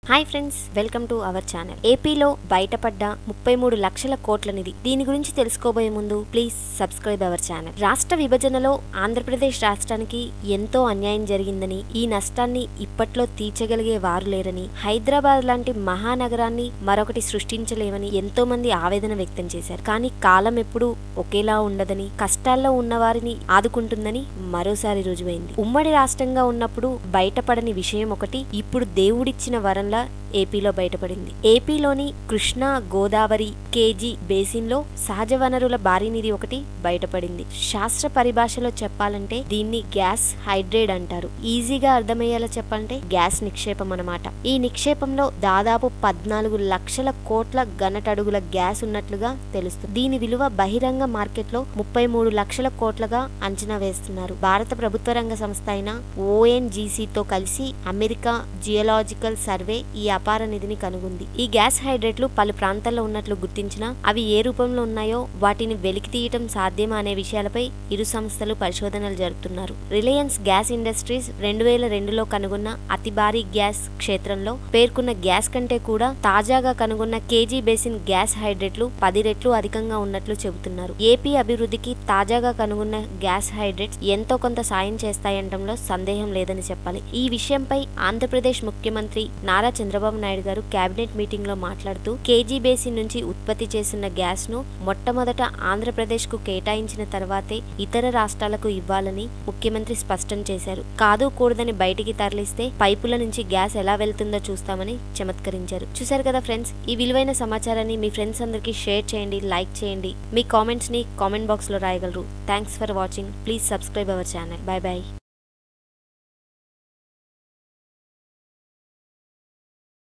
hi friends welcome to our channel ఏపీలో బయటపడ్డ ముప్పై మూడు లక్షల కోట్ల నిధి దీని గురించి తెలుసుకోబోయే ముందు ప్లీజ్ సబ్స్క్రైబ్ అవర్ ఛానల్ రాష్ట్ర విభజనలో ఆంధ్రప్రదేశ్ రాష్ట్రానికి ఎంతో అన్యాయం జరిగిందని ఈ నష్టాన్ని ఇప్పట్లో తీర్చగలిగే వారు లేరని హైదరాబాద్ లాంటి మహానగరాన్ని మరొకటి సృష్టించలేమని ఎంతో మంది ఆవేదన వ్యక్తం చేశారు కానీ కాలం ఎప్పుడూ ఒకేలా ఉండదని కష్టాల్లో ఉన్న వారిని ఆదుకుంటుందని మరోసారి రుజువైంది ఉమ్మడి రాష్ట్రంగా ఉన్నప్పుడు బయటపడని విషయం ఒకటి ఇప్పుడు దేవుడిచ్చిన వరంలా ఏపీలో బయటపడింది ఏపీలోని కృష్ణా గోదావరి కేజీ బేసిన్లో సహజ వనరుల భారీ నిధి ఒకటి బయటపడింది శాస్త్ర పరిభాషలో చెప్పాలంటే దీన్ని గ్యాస్ హైడ్రేట్ అంటారు ఈజీగా అర్థమయ్యేలా చెప్పాలంటే గ్యాస్ నిక్షేపం అన్నమాట ఈ నిక్షేపంలో దాదాపు పద్నాలుగు లక్షల కోట్ల ఘనటడుగుల గ్యాస్ ఉన్నట్లుగా తెలుస్తుంది దీని విలువ బహిరంగ మార్కెట్లో ముప్పై మూడు లక్షల కోట్లగా అంచనా వేస్తున్నారు భారత ప్రభుత్వ రంగ సంస్థ అయిన ఓఎన్జీసీతో కలిసి అమెరికా జియోలాజికల్ సర్వే ఈ అపార నిధిని కనుగొంది ఈ గ్యాస్ హైడ్రేట్లు పలు ప్రాంతాల్లో ఉన్నట్లు గుర్తించినా అవి ఏ రూపంలో ఉన్నాయో వాటిని వెలికి తీయటం సాధ్యమా అనే విషయాలపై ఇరు సంస్థలు పరిశోధనలు జరుపుతున్నారు రిలయన్స్ గ్యాస్ ఇండస్ట్రీస్ రెండు వేల రెండులో కనుగొన్న అతి భారీ గ్యాస్ క్షేత్రంలో పేర్కొన్న గ్యాస్ కంటే కూడా తాజాగా కనుగొన్న కేజీ బేసిన్ గ్యాస్ హైడ్రేట్లు పది రెట్లు అధికంగా ఉన్నట్లు చెబుతున్నారు ఏపీ అభివృద్ధికి తాజాగా కనుగొన్న గ్యాస్ హైడ్రేట్స్ ఎంతో కొంత సాయం చేస్తాయంటంలో సందేహం లేదని చెప్పాలి ఈ విషయంపై ఆంధ్రప్రదేశ్ ముఖ్యమంత్రి నారా చంద్రబాబు నాయుడు గారు కేబినెట్ మీటింగ్ లో మాట్లాడుతూ కేజీ బేసిన్ నుంచి ఉత్పత్తి చేసిన గ్యాస్ ను మొట్టమొదట ఆంధ్రప్రదేశ్ కు కేటాయించిన తర్వాతే ఇతర రాష్ట్రాలకు ఇవ్వాలని ముఖ్యమంత్రి స్పష్టం చేశారు కాదు కూడదని బయటికి తరలిస్తే పైపుల నుంచి గ్యాస్ ఎలా వెళ్తుందో చూస్తామని చమత్కరించారు చూశారు కదా ఫ్రెండ్స్ ఈ విలువైన సమాచారాన్ని మీ ఫ్రెండ్స్ అందరికీ షేర్ చేయండి లైక్ చేయండి మీ కామెంట్స్ ని కామెంట్ బాక్స్ లో రాయగలరు thanks for watching please subscribe our channel bye by